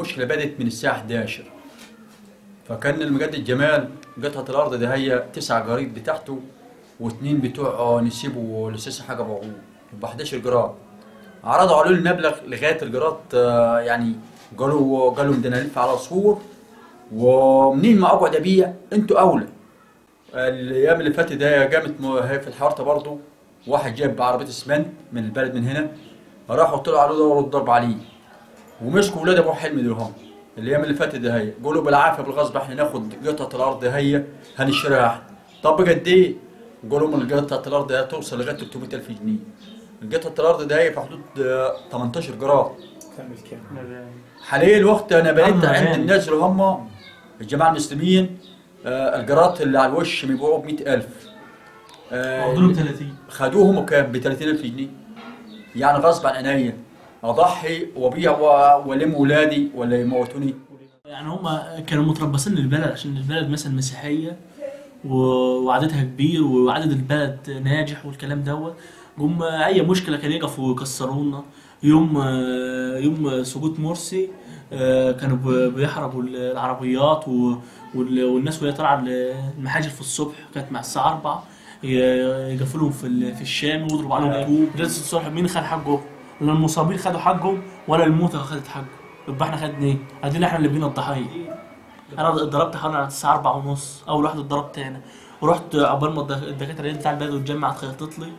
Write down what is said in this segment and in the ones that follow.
المشكله بدات من الساعه 11 فكان المجدد جمال قطعه الارض ده هي تسع جريد بتاعته واثنين بتوع نسيبه والاستاذ حاجه ابو يبقى 11 جراد عرضوا عليه المبلغ لغايه الجراد آه، يعني قالوا قالوا بدنا نلف على صور ومنين ما اقعد ابيع انتوا اولى الايام اللي فاتت ده قامت م- هي في الحارة برضه واحد جاب عربيه اسمنت من البلد من هنا راحوا طلعوا عليه دوروا الضرب عليه ومسكوا ولاد ابو حلمي دول هم الايام اللي فاتت ده هي قولوا بالعافيه بالغصب احنا ناخد قطعه الارض ده هي هنشتريها احنا طب قد ايه؟ قالوا من قطعه الارض ده توصل لغايه 300000 جنيه القطعه الارض ده هي في حدود آه، 18 جرام تعمل كام؟ حاليا الوقت انا بقيت أما عند يعني. الناس اللي هم الجماعه المسلمين آه، الجرات اللي على الوش بيبيعوها ب 100000 آه، دول 30 خدوهم كام ب 30000 جنيه يعني غصب عن عينيا اضحي وابيع و- والم ولادي ولا يموتوني يعني هم كانوا متربصين للبلد عشان البلد مثلا مسيحيه و- وعددها كبير وعدد البلد ناجح والكلام دوت جم اي مشكله كانوا يقفوا يكسرونا يوم يوم سقوط مرسي آه، كانوا ب- بيحربوا العربيات و- وال- والناس وهي طالعه المحاجر في الصبح كانت مع الساعه 4 ي- يقفوا لهم في ال- في الشام ويضربوا عليهم طوب جلسه الصبح مين خد حقه؟ ولا المصابين خدوا حقهم ولا الموتى خدت حقه يبقى احنا خدنا ايه؟ ادينا احنا اللي بينا الضحيه انا اتضربت حوالي على الساعه 4 ونص اول واحد اتضربت انا ورحت عقبال ما الدك- الدكاتره بتاع البلد اتجمعت خيطت لي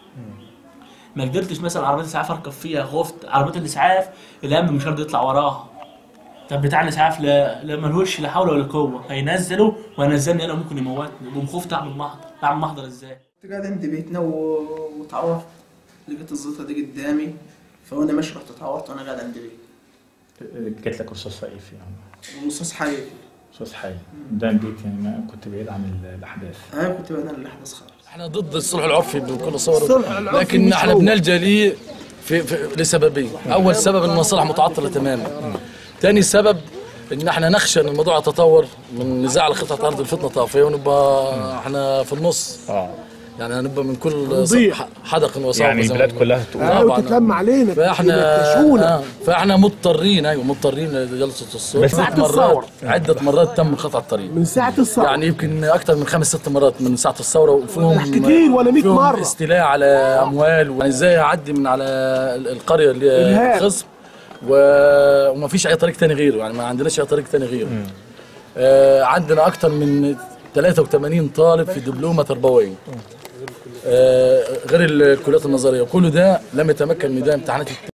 ما قدرتش مثلا عربيه الاسعاف اركب فيها خفت عربيه الاسعاف الامن مش راضي يطلع وراها طب بتاع الاسعاف لا لا ملهوش لا حول ولا قوه هينزلوا وهينزلني انا ممكن يموتني قوم خفت اعمل محضر اعمل محضر ازاي كنت قاعد عند بيتنا و... واتعورت لقيت الزيطه دي قدامي فوانا ماشي رحت اتعورت وانا قاعد عند بيتي جات لك رصاص في يعني ورصاص حي رصاص حي ده البيت يعني ما كنت بعيد عن ال- الاحداث انا كنت بعيد عن الاحداث خالص احنا ضد الصلح العرفي بكل صوره لكن احنا بنلجا ليه في, في لسببين اول سبب ان المصالح متعطله تماما ثاني سبب ان احنا نخشى ان الموضوع يتطور من نزاع على قطعه ارض الفتنه طافيه ونبقى احنا في النص اه يعني هنبقى من كل نضيع. ص- حدق وصعب يعني زي ما البلاد بنقول. كلها تقول آه، اه طبعاً. وتتلم علينا فاحنا ينكشونا آه فاحنا مضطرين ايوه مضطرين لجلسه الصوت بس عدة بعد الثورة. مرات عده مرات تم قطع الطريق من ساعة الثورة يعني يمكن اكثر من خمس ست مرات من ساعه الثوره وفيهم كتير ولا 100 فيهم مرة. استيلاء على اموال يعني ازاي اعدي من على ال- القريه اللي إرهاب. خصم و- وما فيش اي طريق تاني غيره يعني ما عندناش اي طريق تاني غيره آه عندنا اكثر من 83 طالب في دبلومه تربويه آه غير الكليات النظريه كل ده لم يتمكن من ده امتحانات